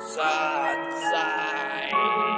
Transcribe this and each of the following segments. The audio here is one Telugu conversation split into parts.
Sunshine.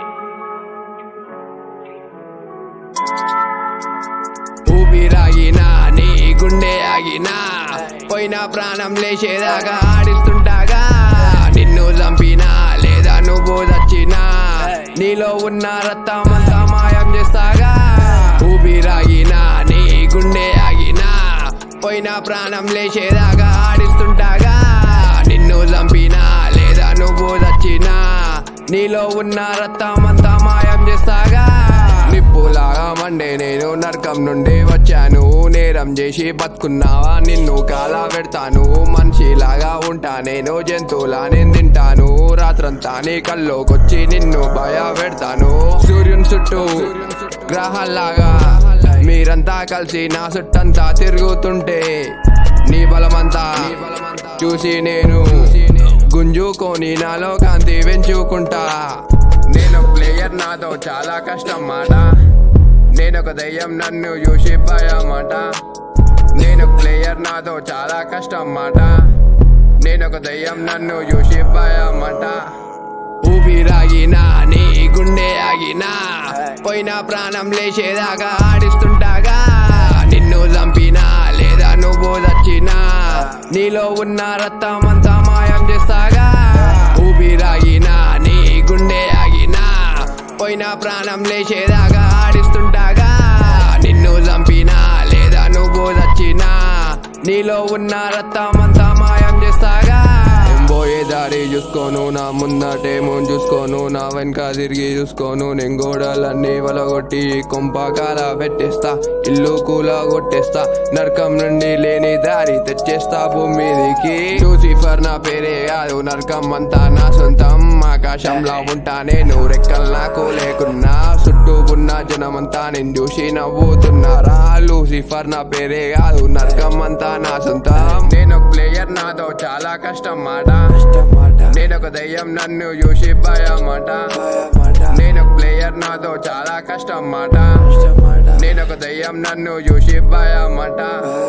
ఊపిరాగినా నీ గుండె ఆగినా పోయిన ప్రాణం లేచేదాకా ఆడిస్తుంటాగా నిన్ను చంపినా లేదా నువ్వు చచ్చినా నీలో ఉన్న రక్తమంతా మాయం చేస్తాగా ఊపిరాగినా నీ గుండె ఆగినా పోయిన ప్రాణం లేచేదాకా ఆడిస్తుంటాగా నిన్ను చంపినా లేదా నువ్వు చచ్చినా నీలో ఉన్న రక్తమంతా మాయం చేస్తాగా నిప్పులాగా మండే నేను నరకం నుండి వచ్చాను నేరం చేసి బతుకున్నావా నిన్ను కాలా పెడతాను మనిషిలాగా ఉంటా నేను జంతువులా నేను తింటాను రాత్రంతా నీ కల్లోకొచ్చి నిన్ను భయ పెడతాను సూర్యుని చుట్టూ గ్రహాల్లాగా మీరంతా కలిసి నా చుట్టంతా తిరుగుతుంటే నీ బలమంతా చూసి నేను గుంజుకొని నాలో కాంతి పెంచుకుంటా నేను ప్లేయర్ నాతో చాలా కష్టం మాట నేనొక దయ్యం నన్ను చూసి భయమాట నేను ప్లేయర్ నాతో చాలా కష్టం మాట నేనొక దయ్యం నన్ను చూసి భయమాట ఊపిరాగినా నీ గుండె ఆగినా పోయిన ప్రాణం లేచేదాకా ఆడిస్తుంటాగా నిన్ను చంపినా లేదా నువ్వు చచ్చినా నీలో ఉన్న రక్తమంతా మాయం చేస్తాగా ఊపిరాగినా నీ గుండె ఆగినా పోయిన ప్రాణం లేచేదాకా ఆడిస్తుంటాగా నిన్ను చంపినా లేదా నువ్వు చచ్చినా నీలో ఉన్న రక్తమంతా మాయం చేస్తాగా పోయే దారి చూసుకోను నా ముందటేమో చూసుకోను నా వెనక తిరిగి చూసుకోను నేను గోడలన్నీ వలగొట్టి కొంపకాల పెట్టేస్తా ఇల్లు కూల కొట్టేస్తా నరకం నుండి లేని దారి తెచ్చేస్తా భూమి మీదికి లూసిఫర్ నా పేరే కాదు నరకం అంతా నా సొంతం ఆకాశంలో ఉంటా నేను రెక్కలు నాకు లేకున్నా చుట్టూ ఉన్న జనమంతా నేను చూసి నవ్వుతున్నారా లూసిఫర్ నా పేరే కాదు నరకం అంతా నా సొంతం నేను ప్లేయర్ నాతో చాలా కష్టం మాట నేను ఒక దయ్యం నన్ను చూసి భయమాట నేను ప్లేయర్ నాతో చాలా కష్టం మాట నేను ఒక దయ్యం నన్ను చూసి భయమాట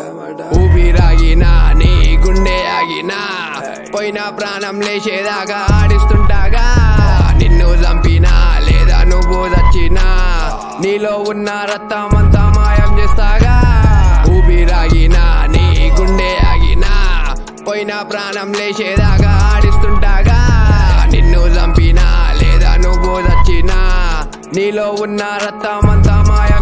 ఊపిరాగినా నీ గుండె ఆగినా పోయిన ప్రాణం లేచేదాకా ఆడిస్తుంటాగా నిన్ను చంపినా లేదా నువ్వు చచ్చినా నీలో ఉన్న రక్తమంతా మాయం చేస్తాగా ఊపిరాగినా నీ గుండె ఆగినా పోయిన ప్రాణం లేచేదాకా ఆడిస్తుంటాగా నిన్ను చంపినా లేదా నువ్వు చచ్చినా నీలో ఉన్న రక్తమంతా మాయం